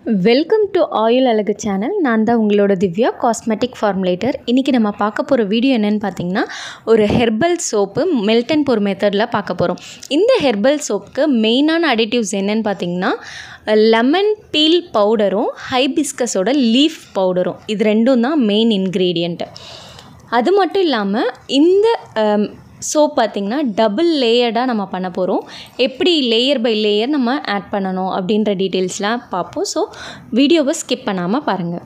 welcome to oil Azhagu channel நான் தான் உங்களோட திவ்யா காஸ்மெட்டிக் ஃபார்முலேட்டர் இன்றைக்கி நம்ம பார்க்க போகிற வீடியோ என்னென்னு பார்த்தீங்கன்னா ஒரு herbal soap melt and pour மெத்தடில் பார்க்க போகிறோம் இந்த ஹெர்பல் சோப்புக்கு மெயினான அடிட்டிவ்ஸ் என்னென்னு பார்த்தீங்கன்னா லெமன் பீல் பவுடரும் ஹைபிஸ்கஸோட லீஃப் பவுடரும் இது ரெண்டும் தான் மெயின் இன்க்ரீடியண்ட்டு அது மட்டும் இல்லாமல் இந்த சோப் பார்த்திங்கன்னா டபுள் லேயர்டாக நம்ம பண்ண போகிறோம் எப்படி லேயர் பை லேயர் நம்ம ஆட் பண்ணணும் அப்படின்ற டீட்டெயில்ஸ்லாம் பார்ப்போம் ஸோ வீடியோவை ஸ்கிப் பண்ணாமல் பாருங்கள்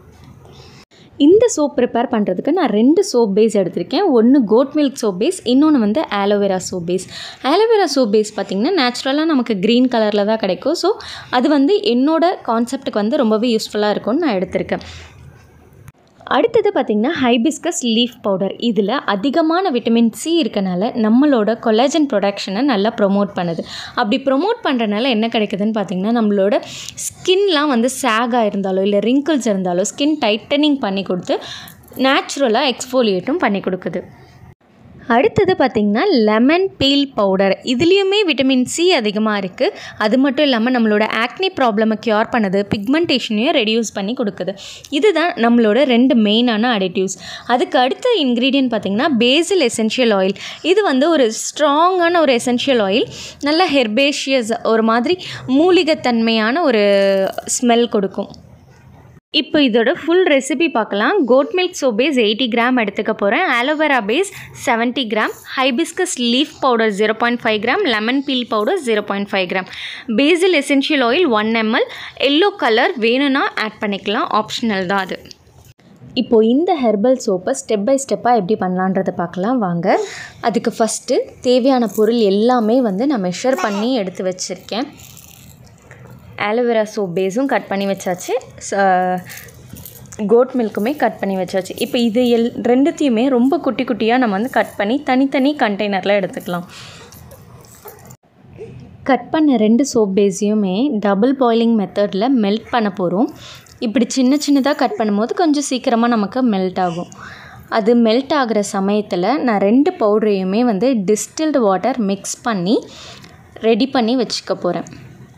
இந்த சோப் ப்ரிப்பேர் பண்ணுறதுக்கு நான் ரெண்டு சோப் பேஸ் எடுத்திருக்கேன் ஒன்று கோட் மில்க் சோப் பேஸ் இன்னொன்று வந்து aloe vera soap base aloe vera soap base பார்த்திங்கன்னா நேச்சுரலாக நமக்கு க்ரீன் கலரில் தான் கிடைக்கும் ஸோ அது வந்து என்னோட கான்செப்ட்டுக்கு வந்து ரொம்பவே யூஸ்ஃபுல்லாக இருக்கும்னு நான் எடுத்திருக்கேன் அடுத்தது பார்த்திங்கன்னா ஹைபிஸ்கஸ் லீஃப் பவுடர் இதில் அதிகமான விட்டமின் சி இருக்கனால நம்மளோட கொலாஜன் ப்ரொடக்ஷனை நல்லா ப்ரொமோட் பண்ணுது அப்படி ப்ரொமோட் பண்ணுறனால என்ன கிடைக்குதுன்னு பார்த்திங்கன்னா நம்மளோட ஸ்கின்லாம் வந்து சேகாக இருந்தாலோ இல்லை ரிங்கிள்ஸ் இருந்தாலோ ஸ்கின் டைட்டனிங் பண்ணி கொடுத்து நேச்சுரலாக எக்ஸ்ஃபோலியேட்டும் பண்ணி கொடுக்குது அடுத்தது பார்த்திங்கன்னா லெமன் பீல் பவுடர் இதுலேயுமே விட்டமின் சி அதிகமாக இருக்குது அது மட்டும் இல்லாமல் நம்மளோட ஆக்னி ப்ராப்ளமை க்யூர் பண்ணுது பிக்மெண்டேஷனையும் ரெடியூஸ் பண்ணி கொடுக்குது இதுதான் நம்மளோட ரெண்டு மெயினான அடிட்டிவ்ஸ் அதுக்கு அடுத்த இன்க்ரீடியன்ட் பார்த்திங்கன்னா பேசில் எசென்ஷியல் ஆயில் இது வந்து ஒரு ஸ்ட்ராங்கான ஒரு எசென்ஷியல் ஆயில் நல்ல ஹெர்பேஷியஸ் ஒரு மாதிரி மூலிகைத்தன்மையான ஒரு ஸ்மெல் கொடுக்கும் இப்போ இதோட ஃபுல் ரெசிபி பார்க்கலாம் goat milk soap base eighty gram எடுத்துக்க போகிறேன் aloe vera base seventy gram hibiscus leaf powder zero point five gram lemon peel powder zero point five gram basil essential oil one ml yellow colour வேணும்னா add பண்ணிக்கலாம் optional தான் அது இப்போது இந்த herbal சோப்பை step by ஸ்டெப்பாக எப்படி பண்ணலான்றதை பார்க்கலாம் வாங்க அதுக்கு ஃபஸ்ட்டு தேவையான பொருள் எல்லாமே வந்து நான் மெஷர் பண்ணி எடுத்து வச்சுருக்கேன் ஆலோவேரா சோப் பேஸும் கட் பண்ணி வச்சாச்சு கோட் மில்க்குமே கட் பண்ணி வச்சாச்சு இப்போ இது எல் ரெண்டுத்தையுமே ரொம்ப குட்டி குட்டியாக நம்ம வந்து கட் பண்ணி தனித்தனி கண்டெய்னரில் எடுத்துக்கலாம் கட் பண்ண ரெண்டு சோப் பேஸையுமே டபுள் பாயிலிங் மெத்தடில் மெல்ட் பண்ண போகிறோம் இப்படி சின்ன சின்னதாக கட் பண்ணும்போது கொஞ்சம் சீக்கிரமாக நமக்கு மெல்ட் ஆகும் அது மெல்ட் ஆகிற சமயத்தில் நான் ரெண்டு பவுடரையுமே வந்து டிஸ்டில்டு வாட்டர் மிக்ஸ் பண்ணி ரெடி பண்ணி வச்சுக்க போகிறேன்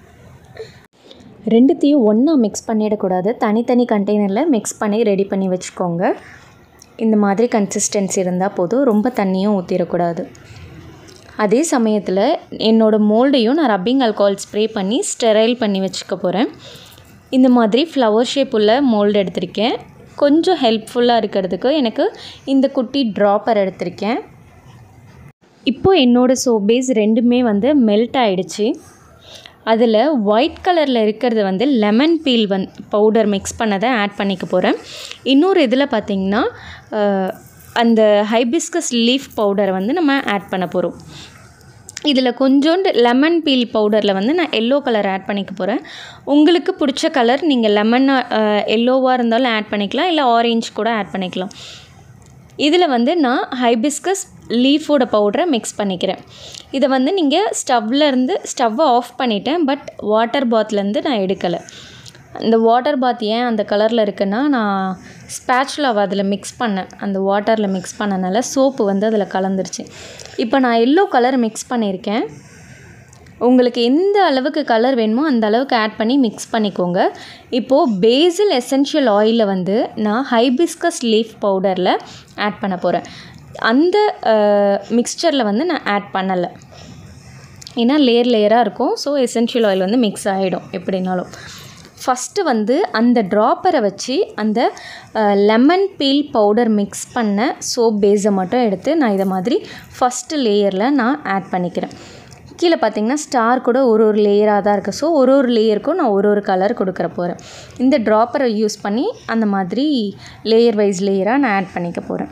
ரெண்டுத்தையும் ஒன்றா மிக்ஸ் பண்ணிடக்கூடாது தனித்தனி கண்டெய்னரில் மிக்ஸ் பண்ணி ரெடி பண்ணி வச்சுக்கோங்க இந்த மாதிரி கன்சிஸ்டன்சி இருந்தால் போதும் ரொம்ப தண்ணியும் ஊற்றிடக்கூடாது அதே சமயத்தில் என்னோடய மோல்டையும் நான் ரப்பிங் ஆல்கோஹால் ஸ்ப்ரே பண்ணி ஸ்டெரைல் பண்ணி வச்சுக்க போகிறேன் இந்த மாதிரி ஃப்ளவர் ஷேப் உள்ள மோல்டு எடுத்திருக்கேன் கொஞ்சம் ஹெல்ப்ஃபுல்லாக இருக்கிறதுக்கு எனக்கு இந்த குட்டி ட்ராப்பர் எடுத்திருக்கேன் இப்போது என்னோடய சோப் பேஸ் ரெண்டுமே வந்து மெல்ட் ஆகிடுச்சு அதில் ஒயிட் கலரில் இருக்கிறது வந்து லெமன் பீல் வந் பவுடர் மிக்ஸ் பண்ணதை ஆட் பண்ணிக்க போகிறேன் இன்னொரு இதில் பார்த்திங்கன்னா அந்த ஹைபிஸ்கஸ் லீஃப் பவுடரை வந்து நம்ம ஆட் பண்ண போகிறோம் இதில் கொஞ்சோண்டு லெமன் பீல் பவுடரில் வந்து நான் எல்லோ கலர் ஆட் பண்ணிக்க போகிறேன் உங்களுக்கு பிடிச்ச கலர் நீங்கள் லெமன் எல்லோவாக இருந்தாலும் ஆட் பண்ணிக்கலாம் இல்லை ஆரேஞ்ச் கூட ஆட் பண்ணிக்கலாம் இதில் வந்து நான் ஹைபிஸ்கஸ் லீஃபோட பவுடரை மிக்ஸ் பண்ணிக்கிறேன் இதை வந்து நீங்கள் ஸ்டவ்லேருந்து ஸ்டவ்வை ஆஃப் பண்ணிட்டேன் பட் வாட்டர் பாத்லேருந்து நான் எடுக்கலை இந்த வாட்டர் பாத் ஏன் அந்த கலரில் இருக்குன்னா நான் ஸ்பேச்சுலாவை அதில் மிக்ஸ் பண்ணேன் அந்த வாட்டரில் மிக்ஸ் பண்ணனால சோப்பு வந்து அதில் கலந்துருச்சு இப்போ நான் எல்லோ கலர் மிக்ஸ் பண்ணியிருக்கேன் உங்களுக்கு எந்த அளவுக்கு கலர் வேணுமோ அந்த அளவுக்கு ஆட் பண்ணி மிக்ஸ் பண்ணிக்கோங்க இப்போது பேசில் எசென்ஷியல் ஆயிலில் வந்து நான் ஹைபிஸ்கஸ் லீஃப் பவுடரில் ஆட் பண்ண போகிறேன் அந்த மிக்ஸ்சரில் வந்து நான் ஆட் பண்ணலை ஏன்னா லேயர் லேயராக இருக்கும் ஸோ எசென்ஷியல் ஆயில் வந்து மிக்ஸ் ஆகிடும் எப்படினாலும் ஃபஸ்ட்டு வந்து அந்த ட்ராப்பரை வச்சு அந்த லெமன் பீல் பவுடர் மிக்ஸ் பண்ண சோப் பேஸை மட்டும் எடுத்து நான் இதை மாதிரி ஃபஸ்ட்டு லேயரில் நான் ஆட் பண்ணிக்கிறேன் கீழே பார்த்தீங்கன்னா ஸ்டார் கூட ஒரு ஒரு லேயராக தான் இருக்குது ஸோ ஒரு ஒரு லேயருக்கும் நான் ஒரு ஒரு கலர் கொடுக்குற போகிறேன் இந்த ட்ராப்பரை யூஸ் பண்ணி அந்த மாதிரி லேயர் வைஸ் லேயராக நான் ஆட் பண்ணிக்க போகிறேன்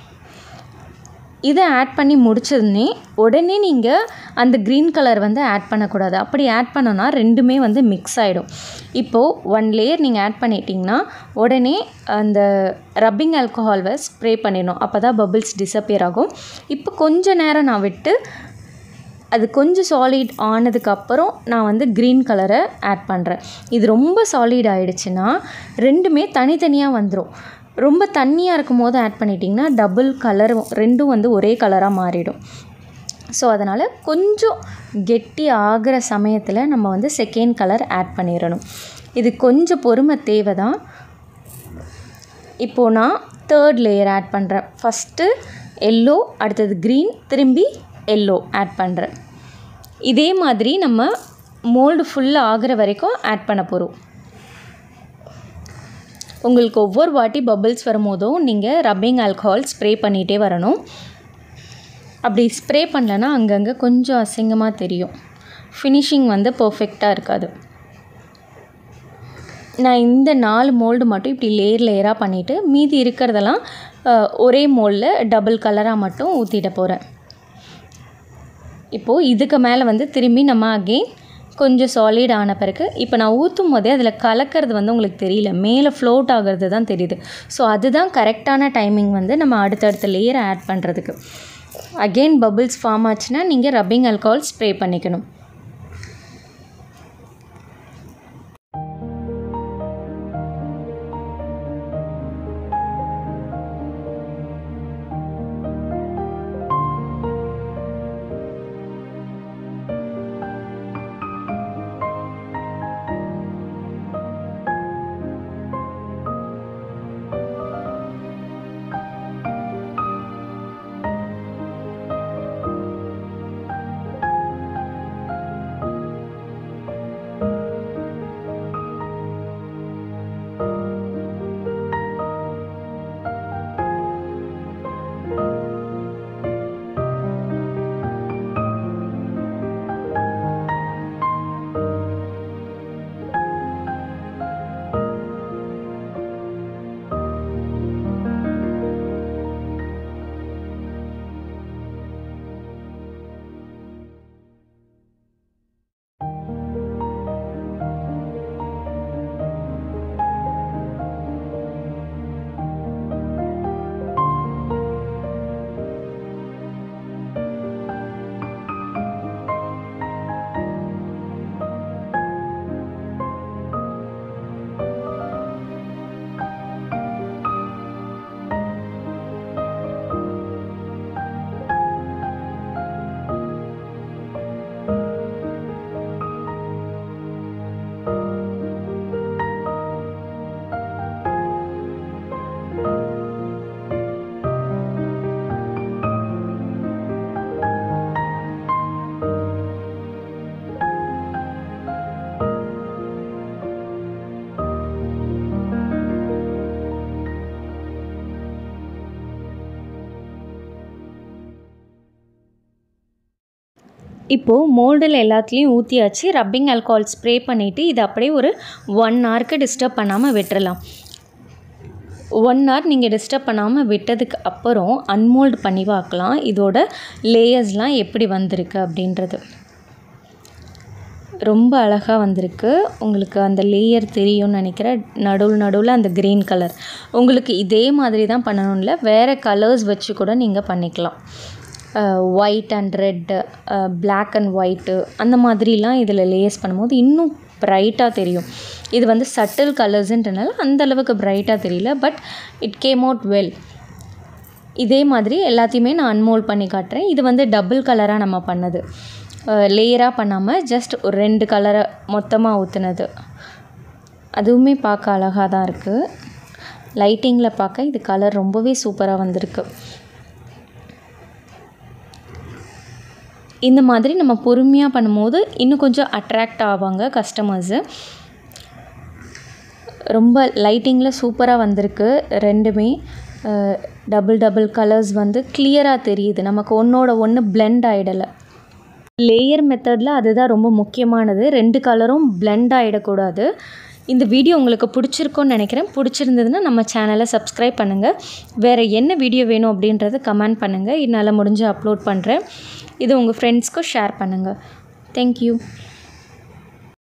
இதை ஆட் பண்ணி முடிச்சதுன்னே உடனே நீங்கள் அந்த க்ரீன் கலர் வந்து ஆட் பண்ணக்கூடாது அப்படி ஆட் பண்ணோன்னா ரெண்டுமே வந்து மிக்ஸ் ஆகிடும் இப்போது ஒன் லேயர் நீங்கள் ஆட் பண்ணிட்டீங்கன்னா உடனே அந்த ரப்பிங் ஆல்கோஹால்வை ஸ்ப்ரே பண்ணிடணும் அப்போ தான் பபிள்ஸ் டிஸப்பியர் ஆகும் இப்போ கொஞ்ச நேரம் நான் விட்டு அது கொஞ்சம் சாலிட் ஆனதுக்கப்புறம் நான் வந்து க்ரீன் கலரை ஆட் பண்ணுறேன் இது ரொம்ப சாலிட் ஆகிடுச்சுன்னா ரெண்டுமே தனித்தனியாக வந்துடும் ரொம்ப தண்ணியாக இருக்கும் போது ஆட் பண்ணிட்டிங்கன்னா டபுள் கலரும் ரெண்டும் வந்து ஒரே கலராக மாறிடும் ஸோ அதனால் கொஞ்சம் கெட்டி ஆகிற சமயத்தில் நம்ம வந்து செகண்ட் கலர் ஆட் பண்ணிடணும் இது கொஞ்சம் பொறுமை தேவை தான் இப்போது நான் தேர்ட் லேயர் ஆட் பண்ணுறேன் ஃபஸ்ட்டு எல்லோ அடுத்தது க்ரீன் திரும்பி எல்லோ ஆட் பண்ணுறேன் இதே மாதிரி நம்ம மோல்டு ஃபுல்லாக ஆகிற வரைக்கும் ஆட் பண்ண போகிறோம் உங்களுக்கு ஒவ்வொரு வாட்டி பபிள்ஸ் வரும்போதும் நீங்கள் ரப்பிங் ஆல்கஹால் ஸ்ப்ரே பண்ணிகிட்டே வரணும் அப்படி ஸ்ப்ரே பண்ணலன்னா அங்கங்கே கொஞ்சம் அசிங்கமாக தெரியும் ஃபினிஷிங் வந்து பர்ஃபெக்டாக இருக்காது நான் இந்த நாலு மோல்டு மட்டும் இப்படி லேயர் லேயராக பண்ணிவிட்டு மீதி இருக்கிறதெல்லாம் ஒரே மோல்டில் டபுள் கலராக மட்டும் ஊற்றிட போகிறேன் இப்போது இதுக்கு மேலே வந்து திரும்பி நம்ம அகெயின் கொஞ்சம் சாலிட் ஆன பிறகு இப்போ நான் ஊற்றும் போதே அதில் கலக்கிறது வந்து உங்களுக்கு தெரியல மேலே ஃப்ளோட் ஆகிறது தான் தெரியுது ஸோ அதுதான் கரெக்டான டைமிங் வந்து நம்ம அடுத்தடுத்த லேயரை ஆட் பண்ணுறதுக்கு அகெயின் பபிள்ஸ் ஃபார்ம் ஆச்சுன்னா நீங்கள் ரப்பிங் ஆல்கஹால் ஸ்ப்ரே பண்ணிக்கணும் இப்போது மோல்டில் எல்லாத்துலேயும் ஊற்றியாச்சு ரப்பிங் ஆல்கஹால் ஸ்ப்ரே பண்ணிவிட்டு இது அப்படியே ஒரு ஒன் ஹவருக்கு டிஸ்டர்ப் பண்ணாமல் விட்டுறலாம் ஒன் ஹவர் நீங்கள் டிஸ்டர்ப் பண்ணாமல் விட்டதுக்கு அப்புறம் அன்மோல்டு பண்ணி பார்க்கலாம் இதோட லேயர்ஸ்லாம் எப்படி வந்திருக்கு அப்படின்றது ரொம்ப அழகாக வந்திருக்கு உங்களுக்கு அந்த லேயர் தெரியும்னு நினைக்கிறேன் நடுவில் நடுவில் அந்த க்ரீன் கலர் உங்களுக்கு இதே மாதிரி தான் பண்ணணும் இல்லை வேறு கலர்ஸ் வச்சு கூட நீங்கள் பண்ணிக்கலாம் white and red black and white அந்த மாதிரிலாம் இதில் லேயர்ஸ் பண்ணும்போது இன்னும் ப்ரைட்டாக தெரியும் இது வந்து சட்டில் கலர்ஸுன்றனால அந்த அளவுக்கு ப்ரைட்டாக தெரியல but it came out well இதே மாதிரி எல்லாத்தையுமே நான் அன்மோல்ட் பண்ணி காட்டுறேன் இது வந்து டபுள் கலராக நம்ம பண்ணது லேயராக பண்ணாமல் ஜஸ்ட் ஒரு ரெண்டு கலரை மொத்தமாக ஊற்றுனது அதுவுமே பார்க்க அழகாக தான் இருக்குது லைட்டிங்கில் பார்க்க இது கலர் ரொம்பவே சூப்பராக வந்திருக்கு இந்த மாதிரி நம்ம பொறுமையாக பண்ணும்போது இன்னும் கொஞ்சம் அட்ராக்ட் ஆவாங்க கஸ்டமர்ஸு ரொம்ப லைட்டிங்கில் சூப்பராக வந்திருக்கு ரெண்டுமே டபுள் டபுள் கலர்ஸ் வந்து கிளியராக தெரியுது நமக்கு ஒன்றோட ஒன்று பிளெண்ட் ஆகிடலை லேயர் மெத்தடில் அதுதான் ரொம்ப முக்கியமானது ரெண்டு கலரும் பிளெண்ட் ஆகிடக்கூடாது இந்த வீடியோ உங்களுக்கு பிடிச்சிருக்கோன்னு நினைக்கிறேன் பிடிச்சிருந்ததுன்னா நம்ம சேனலை சப்ஸ்கிரைப் பண்ணுங்கள் வேறு என்ன வீடியோ வேணும் அப்படின்றத கமெண்ட் பண்ணுங்கள் என்னால் முடிஞ்சு அப்லோட் பண்ணுறேன் இது உங்கள் ஃப்ரெண்ட்ஸ்க்கும் ஷேர் பண்ணுங்கள் தேங்க்யூ